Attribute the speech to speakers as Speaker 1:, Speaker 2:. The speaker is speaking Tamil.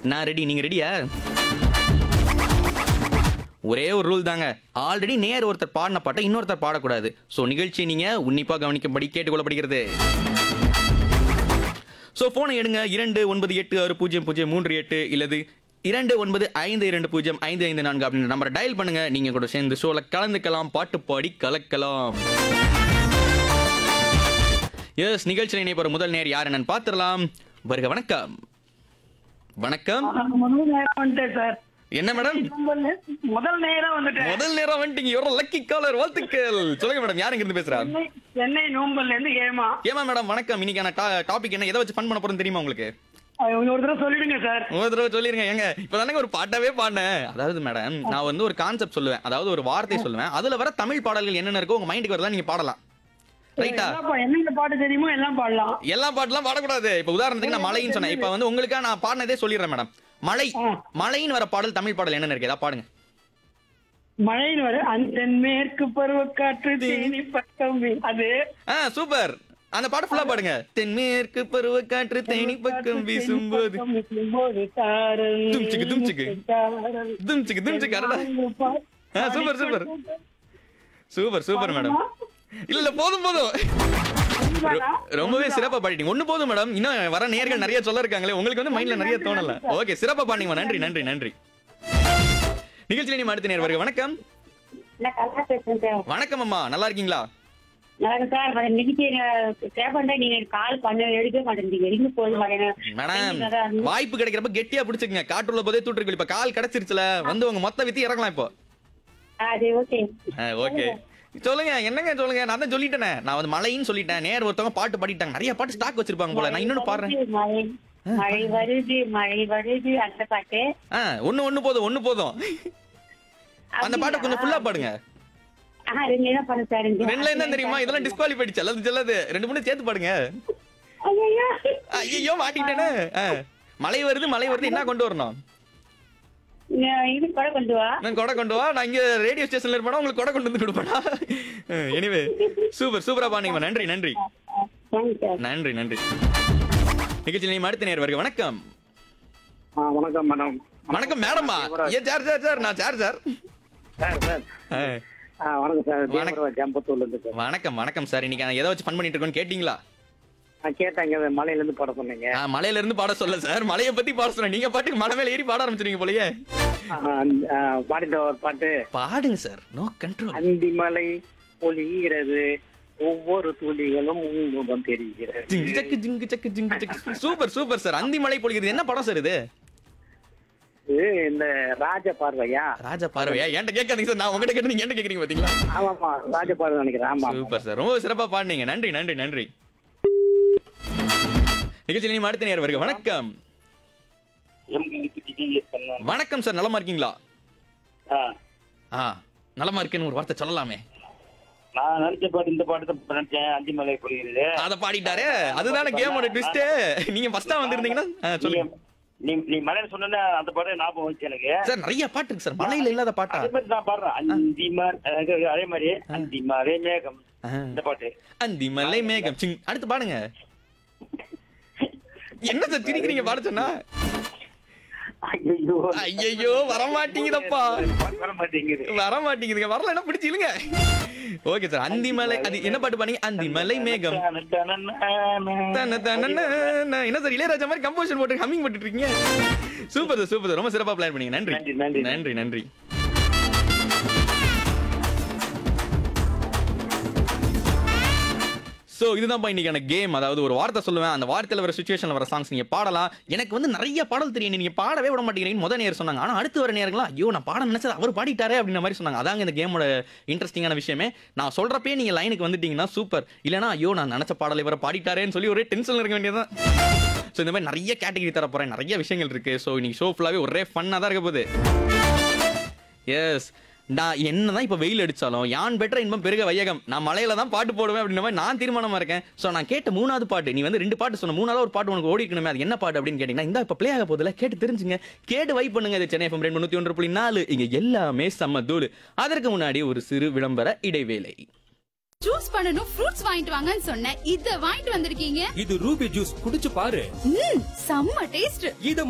Speaker 1: நான் ரெடி நீங்க ரெடியா ஒரே ஒரு ரூல் தாங்க ஆல்ரெடி நேர் ஒருத்தர் பாடின பாட்டை இன்னொருத்தர் பாடக்கூடாது ஸோ நிகழ்ச்சி நீங்க உன்னிப்பா கவனிக்கும்படி கேட்டுக்கொள்ளப்படுகிறது ஸோ ஃபோனை எடுங்க இரண்டு ஒன்பது எட்டு ஆறு பூஜ்ஜியம் பூஜ்ஜியம் மூன்று எட்டு இல்லது இரண்டு ஒன்பது ஐந்து இரண்டு பூஜ்ஜியம் ஐந்து ஐந்து நான்கு அப்படின்ற நம்பரை டயல் பண்ணுங்க நீங்க கூட சேர்ந்து ஷோல கலந்துக்கலாம் பாட்டு பாடி கலக்கலாம் எஸ் நிகழ்ச்சியில் இணைப்போற முதல் நேர் யார் என்னன்னு பார்த்துடலாம் வருக வணக்கம் வணக்கம்
Speaker 2: முதல் நேரம் வந்துட்டேன் சார்
Speaker 1: என்ன மேடம்
Speaker 2: முதல் நே- முதல் நேரம் வந்துட்டேன்
Speaker 1: முதல் நேரம் வந்துட்டீங்க எவ்வளோ லக்கி காலர் வாழ்த்துக்கள் சொல்லுங்க மேடம் யார் இருந்து பேசுறா
Speaker 2: சென்னை சென்னை நோம்பல்ல இருந்து ஏமா
Speaker 1: ஏமா மேடம் வணக்கம் இன்னைக்கான டாபிக் என்ன எதை வச்சு ஃபன் பண்ண போறோம் தெரியுமா உங்களுக்கு
Speaker 2: அது ஒரு தடவை சொல்லிடுங்க சார்
Speaker 1: ஒரு தடவை சொல்லிருங்க ஏங்க இப்பதானே ஒரு பாட்டாவே பாடினேன் அதாவது மேடம் நான் வந்து ஒரு கான்செப்ட் சொல்லுவேன் அதாவது ஒரு வார்த்தை சொல்லுவேன் அதுல வர தமிழ் பாடல்கள் என்னென்ன இருக்கோ உங்க மைண்டுக்கு வரலாம் நீங்க பாடலாம் ரைட்டா
Speaker 2: எல்லா பா- என்னென்ன பாட்டு தெரியுமோ எல்லாம் பாடலாம்
Speaker 1: எல்லா பாட்டுலாம் பாடக்கூடாது இப்ப உதாரணத்துக்கு நான் மழைன்னு சொன்னேன் இப்ப வந்து உங்களுக்கா நான் பாடினதே சொல்லிடுறேன் மேடம் மழை
Speaker 2: ஆ.
Speaker 1: மழைன்னு வர பாடல் தமிழ் பாடல் என்னென்ன இருக்கு ஏதாவது பாடுங்க
Speaker 2: மழைன்னு வர அந்த மேற்கு பருவக்காற்று தேனி பக்கம் வீ- அது
Speaker 1: ஆ சூப்பர் அந்த பாட்டு ஃபுல்லா பாடுங்க தென்மேற்கு பருவக்காற்று தேனி பக்கம் வீசும்போது
Speaker 2: பக்கம் வீசும்போது தாரல்
Speaker 1: தும்சிக்கு, தும்சிக்கு.
Speaker 2: தாரல்.
Speaker 1: தும்சிக்கு தும்சிக்கு அடடா ஆ, super, super. Super super madam இல்ல இல்ல போதும் போதும் ரொ- ரொம்பவே சிறப்பா பாடிட்டீங்க ஒண்ணு போதும் மேடம் இன்னும் வர நேர்கள் நிறைய சொல்ல இருக்காங்களே உங்களுக்கு வந்து மைண்ட்ல நிறைய தோணல ஓகே சிறப்பா பாடிங்க நன்றி நன்றி நன்றி நிகழ்ச்சியில நீ அடுத்த நேர் வருக வணக்கம்
Speaker 3: நான் கலா பேசுறேன் சார்
Speaker 1: வணக்கம் அம்மா நல்லா இருக்கீங்களா
Speaker 3: நல்லா சார் வர நிகழ்ச்சி தேவைப்பட்டா நீங்க கால் பண்ண எடுக்க மாட்டேங்க எங்க போக மாட்டேங்க
Speaker 1: மேடம் வாய்ப்பு கிடைக்கிறப்ப கெட்டியா பிடிச்சுக்கங்க காட்டுள்ள போதே தூட்டுருக்கு இப்ப கால் கிடைச்சிருச்சுல வந்து உங்க மொத்த வித்தி இறங்கலாம் இப்போ
Speaker 3: அது ஓகே
Speaker 1: ஓகே சொல்லுங்க என்னங்க சொல்லுங்க நான் தான் சொல்லிட்டேனே நான் வந்து மழைன்னு சொல்லிட்டேன் நேர் ஒருத்தவங்க பாட்டு பாடிட்டாங்க நிறைய பாட்டு ஸ்டாக் வச்சிருப்பாங்க போல நான் இன்னொன்னு பாடுறேன்
Speaker 3: மழை மழை வருது மழை வருது அந்த பாட்டு
Speaker 1: ஆ ஒண்ணு ஒண்ணு போதும் ஒண்ணு போதும் அந்த பாட்டை கொஞ்சம் ஃபுல்லா பாடுங்க
Speaker 3: ஆஹா ரெண்டு என்ன பண்ண சார் ரெண்டு
Speaker 1: ரெண்டுல என்ன தெரியுமா இதெல்லாம் டிஸ்குவாலிஃபை செல்லது செல்லது ரெண்டு மூணு சேர்த்து பாடுங்க
Speaker 3: ஐயையோ.
Speaker 1: ஐயோ மாட்டிக்கிட்டேனே ஆ. மழை வருது மழை வருது என்ன கொண்டு வரணும்
Speaker 3: நான் இது கூட கொண்டு வா
Speaker 1: நான் கொடை கொண்டு வா நான் இங்க ரேடியோ ஸ்டேஷன்ல இருப்பேனா உங்களுக்கு கொடை கொண்டு வந்து கொடுப்பேனா எனிவே சூப்பர் சூப்பரா பாடுங்க நன்றி நன்றி
Speaker 3: தேங்க்ஸ் சார்
Speaker 1: நன்றி நன்றி நிகழ்ச்சியில் நீ அடுத்த நேர் வருக வணக்கம்
Speaker 4: ஆ வணக்கம் மேடம்
Speaker 1: வணக்கம் மேடமா ஏன் சார் சார் சார் நான் சார் சார்
Speaker 4: சார் சார்
Speaker 1: ஆ.
Speaker 4: ஆ வணக்கம் சார்
Speaker 1: வணக்கம்.
Speaker 4: தேவராஜ் ஜம்பத்தூர்ல இருந்து சார்
Speaker 1: வணக்கம் வணக்கம் சார் இன்னைக்கு நான் எதை வச்சு ஃபன் பண்ணிட்டு இருக்கோன்னு கேட்டீங்களா
Speaker 4: நான் கேட்டாங்க மலையில இருந்து பாட சொன்னீங்க
Speaker 1: ஆ, மலையில இருந்து பாட சொல்ல சார் மலையை பத்தி பாட சொன்னேன் நீங்க பாட்டுக்கு மலை மேல ஏறி பாட ஆரம்பிச்சிருங்க போலயே
Speaker 4: ஆ, ஆ, பாடிட்ட ஒரு பாட்டு
Speaker 1: பாடுங்க சார் நோ கண்ட்ரோல்
Speaker 4: அந்தி மலை பொழிகிறது ஒவ்வொரு துளிகளும் உன்முகம் தெரிகிறது
Speaker 1: ஜிங்கு சக்கு ஜிங்கு சக்கு ஜிங்கு சக்கு சூப்பர் சூப்பர் சார் அந்தி மலை பொழிகிறது என்ன படம் சார் இது
Speaker 4: இது இந்த ராஜ பார்வையா
Speaker 1: ராஜா பார்வையா என்கிட்ட கேட்காதீங்க சார் நான் உங்ககிட்ட கேட்டு நீங்க என்ன கேக்குறீங்க பாத்தீங்களா
Speaker 4: ஆமாமா ராஜ பார்வை நினைக்கிறேன் ஆமா
Speaker 1: சூப்பர் சார் ரொம்ப சிறப்பா பாடுனீங்க நன்றி நன்றி நன்றி நிகழ்ச்சியில் நீ அடுத்த நேரம் வருக வணக்கம் வணக்கம் சார் நலமா இருக்கீங்களா ஆ நலமா இருக்கேன்னு ஒரு வார்த்தை சொல்லலாமே
Speaker 5: நான் நினைச்ச பாட்டு இந்த பாட்டு தான் நினைச்சேன் அஞ்சு மலை பொழிகிறது
Speaker 1: அத பாடிட்டாரே அதுதானே கேமோட ட்விஸ்ட் நீங்க ஃபர்ஸ்டா வந்திருந்தீங்கன்னா ஆ, சொல்லுங்க
Speaker 5: நீ நீ மலையில சொன்ன அந்த பாட்டு ஞாபகம் வந்துச்சு எனக்கு
Speaker 1: சார் நிறைய பாட்டு இருக்கு சார் மலையில இல்லாத பாட்டா
Speaker 5: அதே மாதிரி நான் பாடுறேன் அந்தி ம- அஹ் அதே மாதிரி அந்தி மலை மேகம்
Speaker 1: ஆ.
Speaker 5: இந்த பாட்டு
Speaker 1: அந்தி மலை மேகம் சிங் அடுத்து பாடுங்க என்ன சார் திரிக்கிறீங்க பாட சொன்னா
Speaker 5: ஐயோ
Speaker 1: ஐயோ வர மாட்டீங்கதப்பா
Speaker 5: வர மாட்டேங்குது
Speaker 1: வர மாட்டேங்குதுங்க வரல என்ன பிடிச்சி இழுங்க ஓகே சார் அந்தி மலை அது என்ன பாட்டு பாடுங்க அந்தி மலை மேகம் தன தன நன. என்ன சார் இளையராஜா மாதிரி கம்போசன் போட்டு ஹம்மிங் போட்டுட்டு இருக்கீங்க சூப்பர் சார் சூப்பர் சார் ரொம்ப சிறப்பா பிளான் பண்ணீங்க நன்றி
Speaker 5: நன்றி, நன்றி.
Speaker 1: நன்றி நன்றி ஸோ இதுதான் இன்னைக்கான கேம் அதாவது ஒரு வார்த்தை சொல்லுவேன் அந்த வார்த்தையில் வர சுச்சுவேஷனில் வர சாங்ஸ் நீங்கள் பாடலாம் எனக்கு வந்து நிறைய பாடல் தெரியும் நீங்கள் பாடவே விட மாட்டேங்கிறீங்கன்னு முதல் நேரம் சொன்னாங்க ஆனால் அடுத்து வர நேரங்களா ஐயோ நான் பாட நினைச்சது அவர் பாடிட்டாரே அப்படின்ற மாதிரி சொன்னாங்க அதாங்க இந்த கேமோட இன்ட்ரெஸ்டிங்கான விஷயமே நான் சொல்கிறப்பே நீங்கள் லைனுக்கு வந்துட்டீங்கன்னா சூப்பர் இல்லைனா ஐயோ நான் நினச்ச பாடல் இவரை பாடிட்டாரேன்னு சொல்லி ஒரே டென்ஷன் இருக்க வேண்டியதான் ஸோ இந்த மாதிரி நிறைய கேட்டகரி தர போகிறேன் நிறைய விஷயங்கள் இருக்குது ஸோ இன்னைக்கு ஷோ ஃபுல்லாகவே ஒரே ஃபன்னாக தான் இருக்க போகுது எஸ் நான் என்னதான் இப்போ வெயில் அடிச்சாலும் யான் பெற்ற இன்பம் பெருக வையகம் நான் மலையில தான் பாட்டு போடுவேன் அப்படின்ற மாதிரி நான் தீர்மானமா இருக்கேன் ஸோ நான் கேட்ட மூணாவது பாட்டு நீ வந்து ரெண்டு பாட்டு சொன்ன மூணாவது ஒரு பாட்டு உனக்கு ஓடிக்கணுமே அது என்ன பாட்டு அப்படின்னு கேட்டீங்கன்னா இந்த இப்போ ப்ளே ஆக போதில் கேட்டு தெரிஞ்சுங்க கேட்டு வைப் பண்ணுங்க இது சென்னை எஃப்எம் ரெண்டு முந்நூற்றி ஒன்று புள்ளி நாலு இங்கே எல்லாமே செம்ம தூள் அதற்கு முன்னாடி ஒரு சிறு விளம்பர இடைவேளை
Speaker 6: ஜூஸ் பண்ணனும் ஃப்ரூட்ஸ் வாங்கிட்டு வாங்கன்னு சொன்னேன் இத வாங்கிட்டு வந்திருக்கீங்க
Speaker 7: இது ரூபி ஜூஸ் குடிச்சு பாரு
Speaker 6: ம் செம்ம டேஸ்ட்
Speaker 7: இத